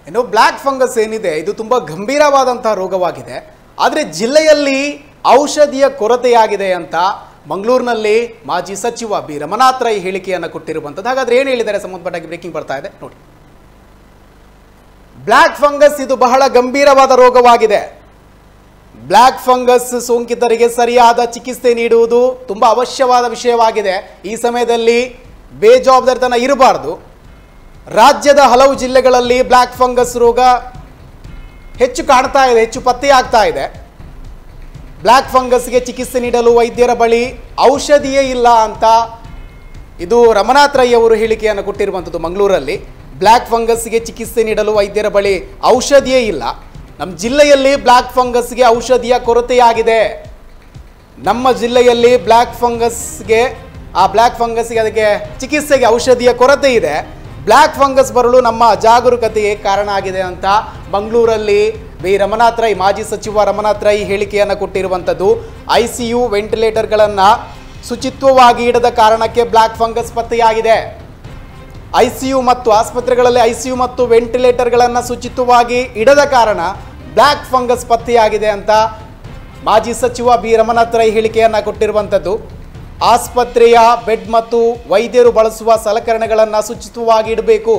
ಇನ್ನು black fungus ಏನಿದೆ ಇದು ತುಂಬ ಗಂಭೀರವಾದಂತಹ ರೋಗವಾಗಿದೆ ಆದರೆ ಜಿಲ್ಲೆಯಲ್ಲಿ ಔಷಧಿಯ ಕೊರತೆಯಾಗಿದೆ ಅಂತ ಮಂಗಳೂರಿನಲ್ಲಿ ಮಾಜಿ ಸಚಿವ ಬಿ ರಮನಾಥ್ ರೈ ಹೇಳಿಕೆಯನ್ನು ಕೊಟ್ಟಿರುವಂಥದ್ದು ಹಾಗಾದ್ರೆ ಏನು ಹೇಳಿದ್ದಾರೆ ಸಂಬಂಧಪಟ್ಟಾಗಿ ಬ್ರೇಕಿಂಗ್ ಬರ್ತಾ ಇದೆ ನೋಡಿ ಬ್ಲ್ಯಾಕ್ ಫಂಗಸ್ ಇದು ಬಹಳ ಗಂಭೀರವಾದ ರೋಗವಾಗಿದೆ ಬ್ಲ್ಯಾಕ್ ಫಂಗಸ್ ಸೋಂಕಿತರಿಗೆ ಸರಿಯಾದ ಚಿಕಿತ್ಸೆ ನೀಡುವುದು ತುಂಬ ಅವಶ್ಯವಾದ ವಿಷಯವಾಗಿದೆ ಈ ಸಮಯದಲ್ಲಿ ಬೇಜವಾಬ್ದಾರಿತನ ಇರಬಾರ್ದು ರಾಜ್ಯದ ಹಲವು ಜಿಲ್ಲೆಗಳಲ್ಲಿ ಬ್ಲ್ಯಾಕ್ ಫಂಗಸ್ ರೋಗ ಹೆಚ್ಚು ಕಾಣ್ತಾ ಇದೆ ಹೆಚ್ಚು ಪತ್ತೆಯಾಗ್ತಾ ಇದೆ ಬ್ಲ್ಯಾಕ್ ಫಂಗಸ್ಗೆ ಚಿಕಿತ್ಸೆ ನೀಡಲು ವೈದ್ಯರ ಬಳಿ ಔಷಧಿಯೇ ಇಲ್ಲ ಅಂತ ಇದು ರಮನಾಥ್ ರೈ ಅವರು ಹೇಳಿಕೆಯನ್ನು ಕೊಟ್ಟಿರುವಂಥದ್ದು ಮಂಗಳೂರಲ್ಲಿ ಬ್ಲ್ಯಾಕ್ ಫಂಗಸ್ಗೆ ಚಿಕಿತ್ಸೆ ನೀಡಲು ವೈದ್ಯರ ಬಳಿ ಔಷಧಿಯೇ ಇಲ್ಲ ನಮ್ಮ ಜಿಲ್ಲೆಯಲ್ಲಿ ಬ್ಲ್ಯಾಕ್ ಫಂಗಸ್ಗೆ ಔಷಧಿಯ ಕೊರತೆಯಾಗಿದೆ ನಮ್ಮ ಜಿಲ್ಲೆಯಲ್ಲಿ ಬ್ಲ್ಯಾಕ್ ಫಂಗಸ್ಗೆ ಆ ಬ್ಲ್ಯಾಕ್ ಫಂಗಸ್ಗೆ ಅದಕ್ಕೆ ಚಿಕಿತ್ಸೆಗೆ ಔಷಧಿಯ ಕೊರತೆ ಇದೆ ಬ್ಲ್ಯಾಕ್ ಫಂಗಸ್ ಬರಲು ನಮ್ಮ ಜಾಗರೂಕತೆಗೆ ಕಾರಣ ಆಗಿದೆ ಅಂತ ಮಂಗಳೂರಲ್ಲಿ ಬಿ ರಮನಾಥ್ ರೈ ಮಾಜಿ ಸಚಿವ ರಮನಾಥ್ ರೈ ಹೇಳಿಕೆಯನ್ನು ಕೊಟ್ಟಿರುವಂಥದ್ದು ಐ ಸಿ ಯು ವೆಂಟಿಲೇಟರ್ಗಳನ್ನು ಶುಚಿತ್ವವಾಗಿ ಇಡದ ಕಾರಣಕ್ಕೆ ಬ್ಲ್ಯಾಕ್ ಫಂಗಸ್ ಪತ್ತೆಯಾಗಿದೆ ಐ ಸಿ ಯು ಮತ್ತು ಆಸ್ಪತ್ರೆಗಳಲ್ಲಿ ಐ ಸಿ ಯು ಮತ್ತು ವೆಂಟಿಲೇಟರ್ಗಳನ್ನು ಶುಚಿತ್ವವಾಗಿ ಇಡದ ಕಾರಣ ಬ್ಲ್ಯಾಕ್ ಫಂಗಸ್ ಪತ್ತೆಯಾಗಿದೆ ಅಂತ ಮಾಜಿ ಸಚಿವ ಬಿ ರಮನಾಥ್ ರೈ ಹೇಳಿಕೆಯನ್ನು ಕೊಟ್ಟಿರುವಂಥದ್ದು ಆಸ್ಪತ್ರೆಯ ಬೆಡ್ ಮತ್ತು ವೈದ್ಯರು ಬಳಸುವ ಸಲಕರಣೆಗಳನ್ನು ಶುಚಿತ್ವವಾಗಿ ಇಡಬೇಕು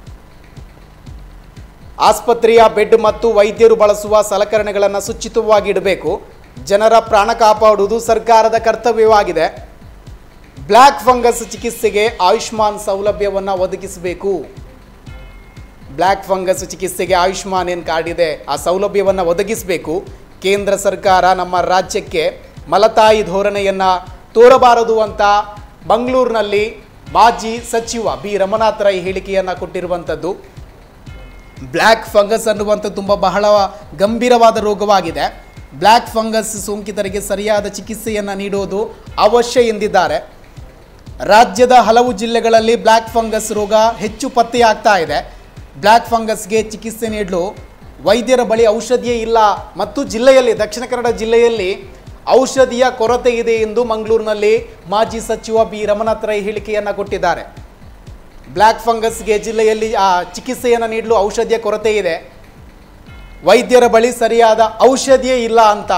ಆಸ್ಪತ್ರೆಯ ಬೆಡ್ ಮತ್ತು ವೈದ್ಯರು ಬಳಸುವ ಸಲಕರಣೆಗಳನ್ನು ಶುಚಿತ್ವವಾಗಿ ಇಡಬೇಕು ಜನರ ಪ್ರಾಣ ಕಾಪಾಡುವುದು ಸರ್ಕಾರದ ಕರ್ತವ್ಯವಾಗಿದೆ ಬ್ಲ್ಯಾಕ್ ಫಂಗಸ್ ಚಿಕಿತ್ಸೆಗೆ ಆಯುಷ್ಮಾನ್ ಸೌಲಭ್ಯವನ್ನು ಒದಗಿಸಬೇಕು ಬ್ಲ್ಯಾಕ್ ಫಂಗಸ್ ಚಿಕಿತ್ಸೆಗೆ ಆಯುಷ್ಮಾನ್ ಏನು ಕಾರ್ಡ್ ಇದೆ ಆ ಸೌಲಭ್ಯವನ್ನು ಒದಗಿಸಬೇಕು ಕೇಂದ್ರ ಸರ್ಕಾರ ನಮ್ಮ ರಾಜ್ಯಕ್ಕೆ ಮಲತಾಯಿ ಧೋರಣೆಯನ್ನು ತೋರಬಾರದು ಅಂತ ಮಂಗಳೂರಿನಲ್ಲಿ ಮಾಜಿ ಸಚಿವ ಬಿ ರಮನಾಥ್ ರೈ ಹೇಳಿಕೆಯನ್ನು ಕೊಟ್ಟಿರುವಂಥದ್ದು ಬ್ಲ್ಯಾಕ್ ಫಂಗಸ್ ಅನ್ನುವಂಥದ್ದು ತುಂಬ ಬಹಳ ಗಂಭೀರವಾದ ರೋಗವಾಗಿದೆ ಬ್ಲ್ಯಾಕ್ ಫಂಗಸ್ ಸೋಂಕಿತರಿಗೆ ಸರಿಯಾದ ಚಿಕಿತ್ಸೆಯನ್ನು ನೀಡುವುದು ಅವಶ್ಯ ಎಂದಿದ್ದಾರೆ ರಾಜ್ಯದ ಹಲವು ಜಿಲ್ಲೆಗಳಲ್ಲಿ ಬ್ಲ್ಯಾಕ್ ಫಂಗಸ್ ರೋಗ ಹೆಚ್ಚು ಪತ್ತೆಯಾಗ್ತಾ ಇದೆ ಬ್ಲ್ಯಾಕ್ ಫಂಗಸ್ಗೆ ಚಿಕಿತ್ಸೆ ನೀಡಲು ವೈದ್ಯರ ಬಳಿ ಔಷಧಿಯೇ ಇಲ್ಲ ಮತ್ತು ಜಿಲ್ಲೆಯಲ್ಲಿ ದಕ್ಷಿಣ ಕನ್ನಡ ಜಿಲ್ಲೆಯಲ್ಲಿ ಔಷಧಿಯ ಕೊರತೆ ಇದೆ ಎಂದು ಮಂಗಳೂರಿನಲ್ಲಿ ಮಾಜಿ ಸಚಿವ ಬಿ ರಮನಾಥ್ ರೈ ಹೇಳಿಕೆಯನ್ನು ಕೊಟ್ಟಿದ್ದಾರೆ ಬ್ಲ್ಯಾಕ್ ಫಂಗಸ್ಗೆ ಜಿಲ್ಲೆಯಲ್ಲಿ ಆ ಚಿಕಿತ್ಸೆಯನ್ನು ನೀಡಲು ಔಷಧಿಯ ಕೊರತೆ ಇದೆ ವೈದ್ಯರ ಬಳಿ ಸರಿಯಾದ ಔಷಧಿಯೇ ಇಲ್ಲ ಅಂತ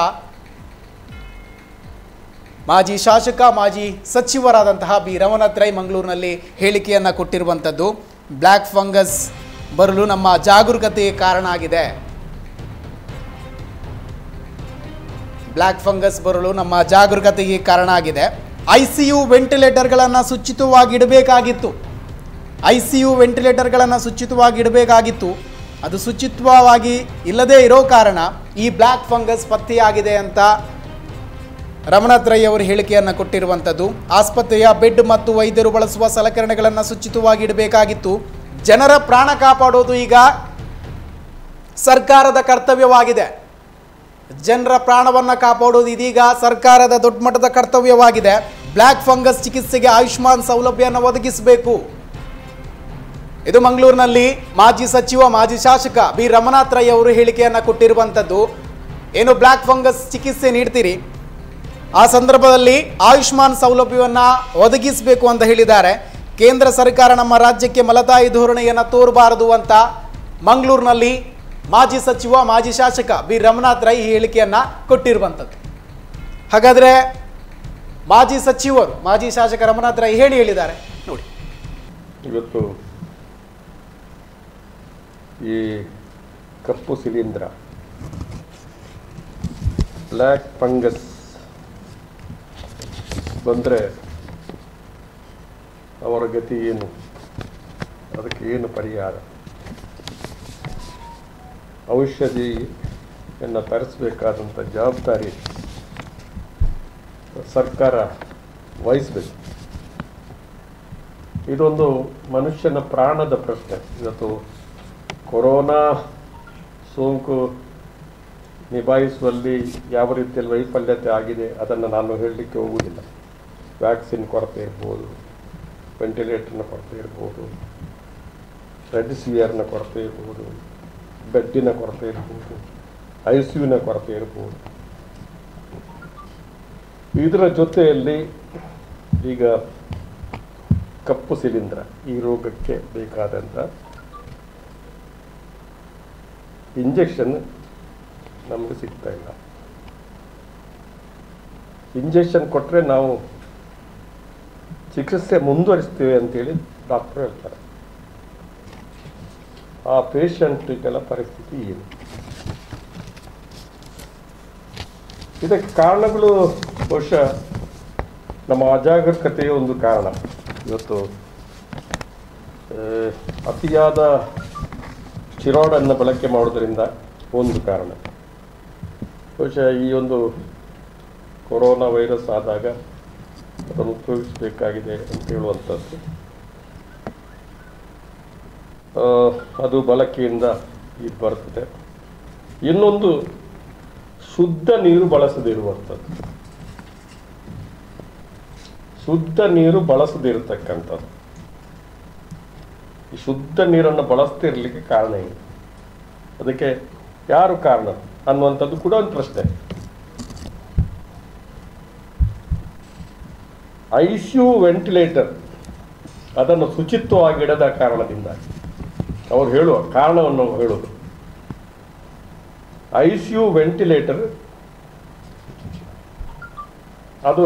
ಮಾಜಿ ಶಾಸಕ ಮಾಜಿ ಸಚಿವರಾದಂತಹ ಬಿ ರಮನಾಥ್ ರೈ ಮಂಗಳೂರಿನಲ್ಲಿ ಹೇಳಿಕೆಯನ್ನು ಕೊಟ್ಟಿರುವಂಥದ್ದು ಬ್ಲ್ಯಾಕ್ ಫಂಗಸ್ ಬರಲು ನಮ್ಮ ಜಾಗರೂಕತೆಗೆ ಕಾರಣ ಆಗಿದೆ ಬ್ಲ್ಯಾಕ್ ಫಂಗಸ್ ಬರಲು ನಮ್ಮ ಜಾಗರೂಕತೆಗೆ ಕಾರಣ ಆಗಿದೆ ಐ ಸಿ ಯು ವೆಂಟಿಲೇಟರ್ಗಳನ್ನು ಶುಚಿತ್ವವಾಗಿ ಇಡಬೇಕಾಗಿತ್ತು ಐ ಸಿ ಯು ವೆಂಟಿಲೇಟರ್ಗಳನ್ನು ಶುಚಿತ್ವವಾಗಿ ಇಡಬೇಕಾಗಿತ್ತು ಅದು ಶುಚಿತ್ವವಾಗಿ ಇಲ್ಲದೇ ಇರೋ ಕಾರಣ ಈ ಬ್ಲ್ಯಾಕ್ ಫಂಗಸ್ ಪತ್ತೆಯಾಗಿದೆ ಅಂತ ರಮನಾಥ್ ರೈ ಅವರು ಹೇಳಿಕೆಯನ್ನು ಕೊಟ್ಟಿರುವಂಥದ್ದು ಆಸ್ಪತ್ರೆಯ ಬೆಡ್ ಮತ್ತು ವೈದ್ಯರು ಬಳಸುವ ಸಲಕರಣೆಗಳನ್ನು ಶುಚಿತ್ವವಾಗಿ ಇಡಬೇಕಾಗಿತ್ತು ಜನರ ಪ್ರಾಣ ಕಾಪಾಡೋದು ಈಗ ಸರ್ಕಾರದ ಕರ್ತವ್ಯವಾಗಿದೆ ಜನರ ಪ್ರಾಣವನ್ನು ಕಾಪಾಡೋದು ಇದೀಗ ಸರ್ಕಾರದ ದೊಡ್ಡ ಮಟ್ಟದ ಕರ್ತವ್ಯವಾಗಿದೆ ಬ್ಲ್ಯಾಕ್ ಫಂಗಸ್ ಚಿಕಿತ್ಸೆಗೆ ಆಯುಷ್ಮಾನ್ ಸೌಲಭ್ಯವನ್ನು ಒದಗಿಸಬೇಕು ಇದು ಮಂಗಳೂರಿನಲ್ಲಿ ಮಾಜಿ ಸಚಿವ ಮಾಜಿ ಶಾಸಕ ಬಿ ರಮನಾಥ್ ರೈ ಅವರು ಹೇಳಿಕೆಯನ್ನು ಕೊಟ್ಟಿರುವಂಥದ್ದು ಏನು ಬ್ಲ್ಯಾಕ್ ಫಂಗಸ್ ಚಿಕಿತ್ಸೆ ನೀಡ್ತೀರಿ ಆ ಸಂದರ್ಭದಲ್ಲಿ ಆಯುಷ್ಮಾನ್ ಸೌಲಭ್ಯವನ್ನು ಒದಗಿಸಬೇಕು ಅಂತ ಹೇಳಿದ್ದಾರೆ ಕೇಂದ್ರ ಸರ್ಕಾರ ನಮ್ಮ ರಾಜ್ಯಕ್ಕೆ ಮಲತಾಯಿ ಧೋರಣೆಯನ್ನು ತೋರಬಾರದು ಅಂತ ಮಂಗಳೂರಿನಲ್ಲಿ ಮಾಜಿ ಸಚಿವ ಮಾಜಿ ಶಾಸಕ ಬಿ ರಮನಾಥ್ ರೈ ಹೇಳಿಕೆಯನ್ನು ಕೊಟ್ಟಿರುವಂಥದ್ದು ಹಾಗಾದರೆ ಮಾಜಿ ಸಚಿವರು ಮಾಜಿ ಶಾಸಕ ರಮನಾಥ್ ರೈ ಹೇಳಿ ಹೇಳಿದ್ದಾರೆ ನೋಡಿ ಇವತ್ತು ಈ ಕಪ್ಪು ಶಿಲೀಂಧ್ರ ಬ್ಲ್ಯಾಕ್ ಫಂಗಸ್ ಬಂದರೆ ಅವರ ಗತಿ ಏನು ಅದಕ್ಕೆ ಏನು ಪರಿಹಾರ ಔಷಧಿಯನ್ನು ತರಿಸಬೇಕಾದಂಥ ಜವಾಬ್ದಾರಿ ಸರ್ಕಾರ ವಹಿಸಬೇಕು ಇದೊಂದು ಮನುಷ್ಯನ ಪ್ರಾಣದ ಪ್ರಶ್ನೆ ಇವತ್ತು ಕೊರೋನಾ ಸೋಂಕು ನಿಭಾಯಿಸುವಲ್ಲಿ ಯಾವ ರೀತಿಯಲ್ಲಿ ವೈಫಲ್ಯತೆ ಆಗಿದೆ ಅದನ್ನು ನಾನು ಹೇಳಲಿಕ್ಕೆ ಹೋಗುವುದಿಲ್ಲ ವ್ಯಾಕ್ಸಿನ್ ಕೊರತೆ ಇರ್ಬೋದು ವೆಂಟಿಲೇಟರ್ನ ಕೊರತೆ ಇರ್ಬೋದು ರೆಡಿಸಿವಿಯರ್ನ ಕೊರತೆ ಇರ್ಬೋದು ಬೆಡ್ಡಿನ ಕೊರತೆ ಇರ್ಬೋದು ಐ ಸಿ ಯುನ ಕೊರತೆ ಇರ್ಬೋದು ಇದರ ಜೊತೆಯಲ್ಲಿ ಈಗ ಕಪ್ಪು ಶಿಲೀಂಧ್ರ ಈ ರೋಗಕ್ಕೆ ಬೇಕಾದಂಥ ಇಂಜೆಕ್ಷನ್ ನಮಗೆ ಸಿಗ್ತಾ ಇಲ್ಲ ಇಂಜೆಕ್ಷನ್ ಕೊಟ್ಟರೆ ನಾವು ಚಿಕಿತ್ಸೆ ಮುಂದುವರಿಸ್ತೀವಿ ಅಂತೇಳಿ ಡಾಕ್ಟ್ರು ಹೇಳ್ತಾರೆ ಆ ಪೇಷಂಟ್ಗೆಲ್ಲ ಪರಿಸ್ಥಿತಿ ಏನು ಇದಕ್ಕೆ ಕಾರಣಗಳು ಬಹುಶಃ ನಮ್ಮ ಅಜಾಗರೂಕತೆಯೇ ಒಂದು ಕಾರಣ ಇವತ್ತು ಆ, ಅತಿಯಾದ ಸ್ಟಿರಾಯ್ಡನ್ನು ಬಳಕೆ ಮಾಡೋದ್ರಿಂದ ಒಂದು ಕಾರಣ ಬಹುಶಃ ಈ ಒಂದು ಕೊರೋನಾ ವೈರಸ್ ಆದಾಗ ಅದನ್ನು ಉಪಯೋಗಿಸಬೇಕಾಗಿದೆ ಅಂತ ಹೇಳುವಂಥದ್ದು ಆ, ಅದು ಬಳಕೆಯಿಂದ ಇದು ಬರ್ತದೆ ಇನ್ನೊಂದು ಶುದ್ಧ ನೀರು ಬಳಸದಿರುವಂಥದ್ದು ಶುದ್ಧ ನೀರು ಬಳಸದಿರತಕ್ಕಂಥದ್ದು ಈ ಶುದ್ಧ ನೀರನ್ನು ಬಳಸ್ತಿರ್ಲಿಕ್ಕೆ ಕಾರಣ ಏನು ಅದಕ್ಕೆ ಯಾರು ಕಾರಣ ಅನ್ನುವಂಥದ್ದು ಕೂಡ ಒಂದು ಪ್ರಶ್ನೆ ಐ ಸಿ ಯು ವೆಂಟಿಲೇಟರ್ ಅದನ್ನು ಶುಚಿತ್ವವಾಗಿಡದ ಕಾರಣದಿಂದ ಅವ್ರು ಹೇಳುವ ಕಾರಣವನ್ನು ಹೇಳೋದು ಐ ಸಿ ಯು ವೆಂಟಿಲೇಟರ್ ಅದು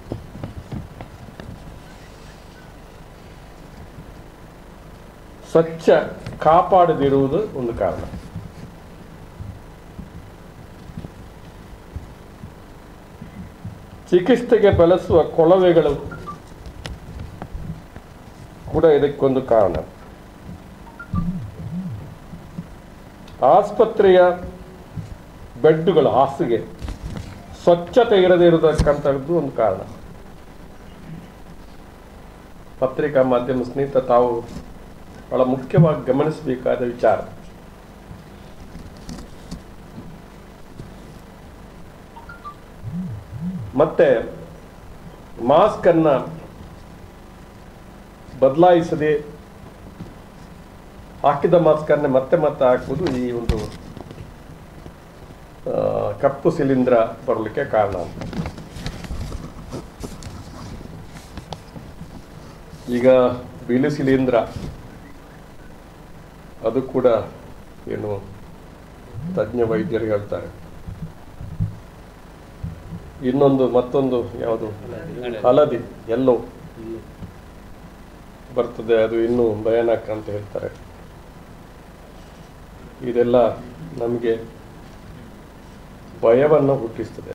ಸ್ವಚ್ಛ ಕಾಪಾಡದಿರುವುದು ಒಂದು ಕಾರಣ ಚಿಕಿತ್ಸೆಗೆ ಬಳಸುವ ಕೊಳವೆಗಳು ಕೂಡ ಇದಕ್ಕೊಂದು ಕಾರಣ ಆಸ್ಪತ್ರೆಯ ಬೆಡ್ಡುಗಳು ಹಾಸಿಗೆ ಸ್ವಚ್ಛತೆ ಇರದೇ ಇರತಕ್ಕಂಥದ್ದು ಒಂದು ಕಾರಣ ಪತ್ರಿಕಾ ಮಾಧ್ಯಮ ಸ್ನೇಹಿತ ತಾವು ಬಹಳ ಮುಖ್ಯವಾಗಿ ಗಮನಿಸಬೇಕಾದ ವಿಚಾರ ಮತ್ತೆ ಮಾಸ್ಕ್ ಅನ್ನ ಬದಲಾಯಿಸದೆ ಹಾಕಿದ ಮಾಸ್ಕ್ ಅನ್ನ ಮತ್ತೆ ಮತ್ತೆ ಹಾಕುವುದು ಈ ಒಂದು ಆ, ಕಪ್ಪು ಶಿಲೀಂಧ್ರ ಬರಲಿಕ್ಕೆ ಕಾರಣ ಅಂತ ಈಗ ಬಿಳಿ ಶಿಲೀಂಧ್ರ ಅದು ಕೂಡ ಏನು ತಜ್ಞ ವೈದ್ಯರು ಹೇಳ್ತಾರೆ ಇನ್ನೊಂದು ಮತ್ತೊಂದು ಯಾವುದು ಹಳದಿ ಎಲ್ಲೋ ಬರ್ತದೆ ಅದು ಇನ್ನೂ ಭಯಾನಕ ಅಂತ ಹೇಳ್ತಾರೆ ಇದೆಲ್ಲ ನಮಗೆ ಭಯವನ್ನು ಹುಟ್ಟಿಸ್ತದೆ